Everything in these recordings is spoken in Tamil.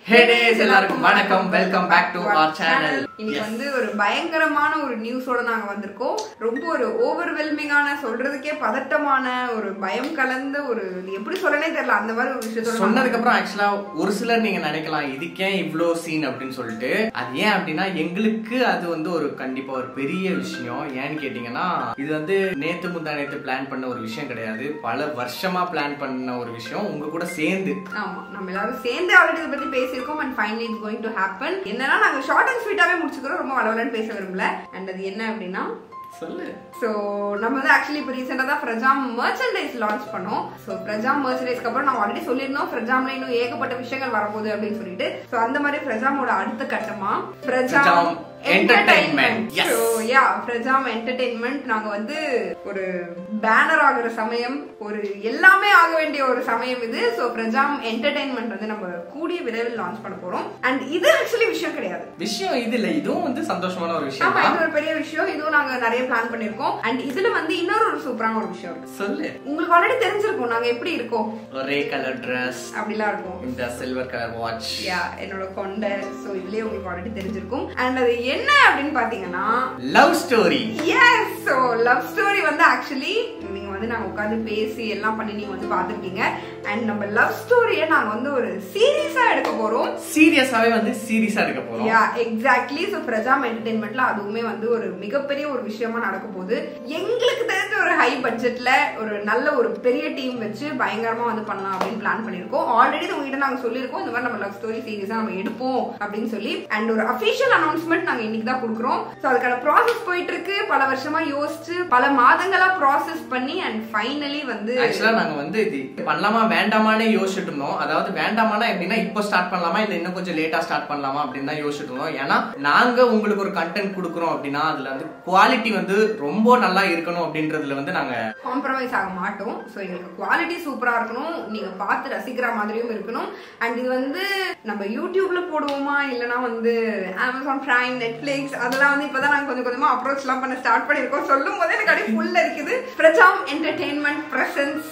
Hey days, எல்லாருக்கும் வணக்கம். Welcome back to our channel. இன்னைக்கு Yes. வந்து ஒரு பயங்கரமான ஒரு நியூஸோட நாங்க வந்திருக்கோம் ரொம்ப ஒரு ஓவர்வெல்மிங்கான சொல்றதுக்கே பதட்டமான ஒரு பயம் கலந்த ஒரு இது எப்படி சொல்லனே தெரியல அந்த மாதிரி ஒரு விஷயத்தோட நாங்க சொன்னதுக்கு அப்புறம் ஆக்சுவலா ஒரு சிலர் நீங்க நினைக்கலாம் இதுக்கே இவ்ளோ சீன் அப்படின்னு சொல்லிட்டு அது ஏன் அப்படின்னா எங்களுக்கு அது வந்து ஒரு கண்டிப்பா ஒரு பெரிய விஷயம் ஏன்னு கேட்டீங்கன்னா இது வந்து நேத்து முந்தா நேத்து பிளான் பண்ண ஒரு விஷயம் கிடையாது பல வருஷமா பிளான் பண்ண ஒரு விஷயம் உங்க கூட சேர்ந்து ஆமா நம்ம எல்லாரும் சேர்ந்து ஆல்ரெடி இதை பத்தி பேசியிருக்கோம் and finally it's going to happen என்னன்னா நாங்க ஷார்ட் அண்ட் ஸ்வீட்டாவே முடிச்சுக்கிறோம் ரொம்ப வளவலன்னு பேச விரும்பல அண்ட் அது என்ன அப்படின்னா சொல்லு ஸோ நம்ம வந்து ஆக்சுவலி இப்போ ரீசெண்டாக தான் ஃப்ரெஜாம் மர்ச்சன்டைஸ் லான்ச் பண்ணோம் ஸோ ஃப்ரெஜாம் மர்ச்சன்டைஸ்க்கு அப்புறம் நான் ஆல்ரெடி சொல்லியிருந்தோம் ஃப்ரெஜாம்ல இன்னும் ஏகப்பட்ட விஷயங்கள் வரப்போகுது அப்படின்னு சொல்லிட்டு ஸோ அந்த மாதிரி ஃப்ரெஜாமோட அடுத்த கட்டமா Frejam Frejam Entertainment. Yes. So yeah Frejam entertainment நாங்க வந்து ஒரு பேனர் ஆகுற சமயம் ஒரு எல்லாமே ஆக வேண்டிய ஒரு சமயம் இது ஸோ ஃப்ரெஜாம் என்டர்டெயின்மெண்ட் வந்து நம்ம கூடிய விரைவில் லான்ச் பண்ண போறோம் அண்ட் இது ஆக்சுவலி விஷயம் கிடையாது விஷயம் இது இல்ல இதுவும் வந்து சந்தோஷமான ஒரு விஷயம் ஆமா தான். இது ஒரு பெரிய விஷயம் இதுவும் நாங்க நிறைய பிளான் பண்ணிருக்கோம் அண்ட் இதுல வந்து இன்னொரு ஒரு சூப்பரான ஒரு விஷயம் இருக்கு சொல்லு உங்களுக்கு ஆல்ரெடி தெரிஞ்சிருக்கும் நாங்க எப்படி இருக்கோம் ஒரே கலர் ட்ரெஸ் அப்படிலாம் இருக்கும் இந்த சில்வர் கலர் வாட்ச் யா என்னோட கொண்டை சோ இதுலயே உங்களுக்கு ஆல்ரெடி தெரிஞ்சிருக்கும் அண்ட் அது என்ன அப்படின்னு பாத்தீங்கன்னா love story yes so love story வந்து ஆக்சுவலி நீங்க வந்து நாங்க உட்கார்ந்து பேசி எல்லாம் பண்ணி நீங்க வந்து பாத்துருக்கீங்க அண்ட் நம்ம லவ் ஸ்டோரியை நாங்க வந்து ஒரு சீரியஸா எடுக்க போறோம் சீரியஸாவே வந்து சீரியஸா எடுக்க போறோம் யா எக்ஸாக்ட்லி ஸோ பிரஜாம் என்டர்டைன்மெண்ட்ல அதுவுமே வந்து ஒரு மிகப்பெரிய ஒரு விஷயமா நடக்க போகுது எங்களுக்கு தெரிஞ்ச ஒரு ஹை பட்ஜெட்ல ஒரு நல்ல ஒரு பெரிய டீம் வச்சு பயங்கரமா வந்து பண்ணலாம் அப்படின்னு பிளான் பண்ணிருக்கோம் ஆல்ரெடி உங்ககிட்ட நாங்க சொல்லியிருக்கோம் இந்த மாதிரி நம்ம லவ் ஸ்டோரி சீரியஸா நம்ம எடுப்போம் அப்படின்னு சொல்லி அண்ட் ஒரு அபிஷியல் அனௌன்ஸ்மெண்ட் நாங்க இன்னைக்கு தான் கொடுக்குறோம் ஸோ அதுக்கான ப்ராசஸ் போயிட்டு இருக்கு பல வருஷமா யோசிச்சு பல மாதங்களா ப்ராசஸ் பண்ணி அண்ட் ஃபைனலி வந்து ஆக்சுவலா நாங்க வந்து இது பண்ணலாமா வேண்டாமானே யோசிச்சுட்டு இருந்தோம் அதாவது வேண்டாமானா எப்படின்னா இப்போ ஸ்டார்ட் பண்ணலாமா இல்ல இன்னும் கொஞ்சம் லேட்டா ஸ்டார்ட் பண்ணலாமா அப்படின்னு தான் யோசிச்சுட்டு இருந்தோம் ஏன்னா நாங்க உங்களுக்கு ஒரு கண்டென்ட் கொடுக்குறோம் அப்படின்னா அதுல வந்து குவாலிட்டி வந்து ரொம்ப நல்லா இருக்கணும் அப்படின்றதுல வந்து நாங்க காம்ப்ரமைஸ் ஆக மாட்டோம் ஸோ எங்களுக்கு குவாலிட்டி சூப்பரா இருக்கணும் நீங்க பார்த்து ரசிக்கிற மாதிரியும் இருக்கணும் அண்ட் இது வந்து நம்ம யூடியூப்ல போடுவோமா இல்லைன்னா வந்து அமேசான் பிரைம் நெட்ஃபிளிக்ஸ் அதெல்லாம் வந்து இப்பதான் நாங்க கொஞ்சம் கொஞ்சமா அப்ரோச் எல்லாம் பண்ண ஸ்டார்ட் பண்ணிருக்கோம் சொல்லும் போதே எனக்கு அப்படியே ஃபுல்ல இருக்குது பிரஜாம் என்டர்டெயின்மெண்ட் பிரசன்ஸ்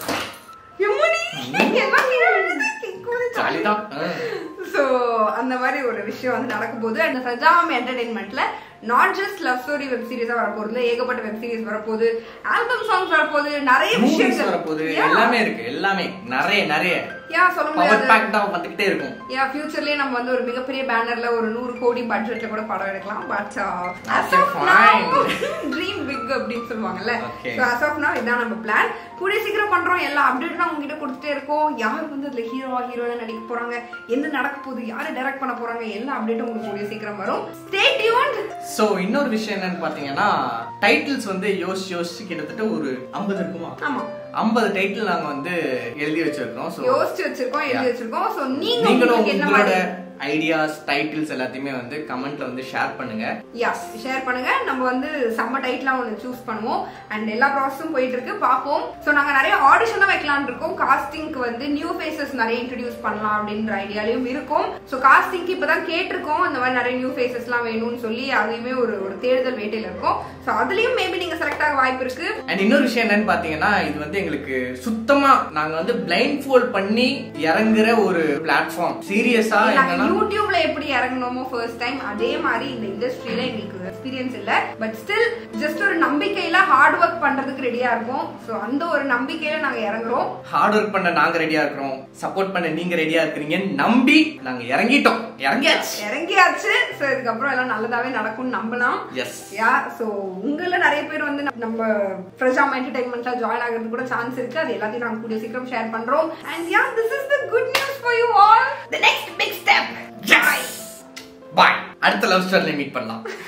ஜாலிதான் ஸோ அந்த மாதிரி ஒரு விஷயம் வந்து நடக்க போகுது அந்த சஜாம் என்டர்டைன்மெண்ட்ல not just love story web சீரிஸா வரப்போகுது ஏகப்பட்ட வெப் சீரிஸ் வரப்போகுது ஆல்பம் சாங்ஸ் வரப்போகுது நிறைய மூவிஸ் விஷயங்கள் வரப்போகுது Yeah. எல்லாமே இருக்கு எல்லாமே நிறைய நிறைய யா சொல்ல பவர் முடியாது பேக்டா வந்துகிட்டே இருக்கும் யா ஃபியூச்சர்லயே நம்ம வந்து ஒரு மிகப்பெரிய பேனர்ல ஒரு நூறு கோடி பட்ஜெட்ல கூட படம் எடுக்கலாம் but Okay, fine. Dream big அப்படின்னு சொல்லுவாங்கல்ல Okay. So as of now இதான் நம்ம பிளான் கூடிய சீக்கிரம் பண்றோம் எல்லா அப்டேட் நான் உங்ககிட்ட கொடுத்துட்டே இருக்கோம் யார் வந்து அதுல ஹீரோவா ஹீரோயினா நடிக்க போறாங்க என்ன நடக்க போகுது யாரு டைரக்ட் பண்ண போறாங்க எல்லா அப்டேட்டும் உங்களுக்கு கூடிய சீக்கிரம் வரும் ஸ்டே டியூன்ட் சோ இன்னொரு விஷயம் என்னன்னு பாத்தீங்கன்னா டைட்டில்ஸ் வந்து யோசிச்சு யோசிச்சு கிட்டத்தட்ட ஒரு 50 இருக்குமா ஆமா 50 டைட்டில் நாங்க வந்து எழுதி வச்சிருக்கோம் சோ யோசிச்சு வச்சிருக்கோம் எழுதி வச்சிருக்கோம் ஸோ நீங்க நீங்களும் உங்களுக்கு என்ன உங்களோட மாதிரி ஐடியாஸ் டைட்டில்ஸ் எல்லாத்தையுமே வந்து கமெண்ட்ல வந்து ஷேர் பண்ணுங்க யாஸ் ஷேர் பண்ணுங்க நம்ம வந்து செம்ம டைட்லாம் ஒன்று சூஸ் பண்ணுவோம் அண்ட் எல்லா ப்ராசஸும் போயிட்டு இருக்கு பார்ப்போம் ஸோ நாங்க நிறைய ஆடிஷன் தான் வைக்கலாம்னு இருக்கோம் காஸ்டிங்க்கு வந்து நியூ ஃபேஸஸ் நிறைய இன்ட்ரடியூஸ் பண்ணலாம் அப்படின்ற ஐடியாலையும் இருக்கும் ஸோ காஸ்டிங்க்கு இப்பதான் கேட்டிருக்கோம் இந்த மாதிரி நிறைய நியூ ஃபேஸஸ்லாம் வேணும்னு சொல்லி அதையுமே ஒரு ஒரு தேடுதல் வேட்டையில இருக்கும் ஸோ அதுலயும் மேபி நீங்க செலக்ட் ஆக வாய்ப்பு இருக்கு அண்ட் இன்னொரு விஷயம் என்னன்னு பாத்தீங்கன்னா இது வந்து எங்களுக்கு சுத்தமா நாங்க வந்து பிளைண்ட் ஃபோல்ட் பண்ணி இறங்குற ஒரு பிளாட்ஃபார்ம் சீரியஸா நாங்க என்னன்னா யூடியூப்ல எப்படி இறங்கணுமோ ஃபர்ஸ்ட் டைம் அதே மாதிரி இந்த இண்டஸ்ட்ரியில எங்களுக்கு எக்ஸ்பீரியன்ஸ் இல்ல பட் ஸ்டில் ஜஸ்ட் ஒரு நம்பிக்கையில ஹார்ட் ஒர்க் பண்றதுக்கு ரெடியா இருக்கோம் சோ அந்த ஒரு நம்பிக்கையில நாங்க இறங்குறோம் ஹார்ட் ஒர்க் பண்ண நாங்க ரெடியா இருக்கிறோம் சப்போர்ட் பண்ண நீங்க ரெடியா இருக்கிறீங்கன்னு நம்பி நாங்க இறங்கிட்டோம் இறங்கியாச்சு இறங்கியாச்சு சோ இதுக்கப்புறம் எல்லாம் நல்லதாவே நடக்கும்னு நம்பலாம் எஸ் யா சோ உங்கள நிறைய பேர் வந்து நம்ம பிரஜாம் என்டர்டைன்மெண்ட்ல ஜாயின் ஆகிறது கூட சான்ஸ் இருக்கு அது எல்லாத்தையும் நாங்க கூடிய சீக்கிரம் ஷேர் பண்றோம் and yeah this is the good news for you all the next big step bye அடுத்த லவ் ஸ்டோரியில மீட் பண்ணலாம்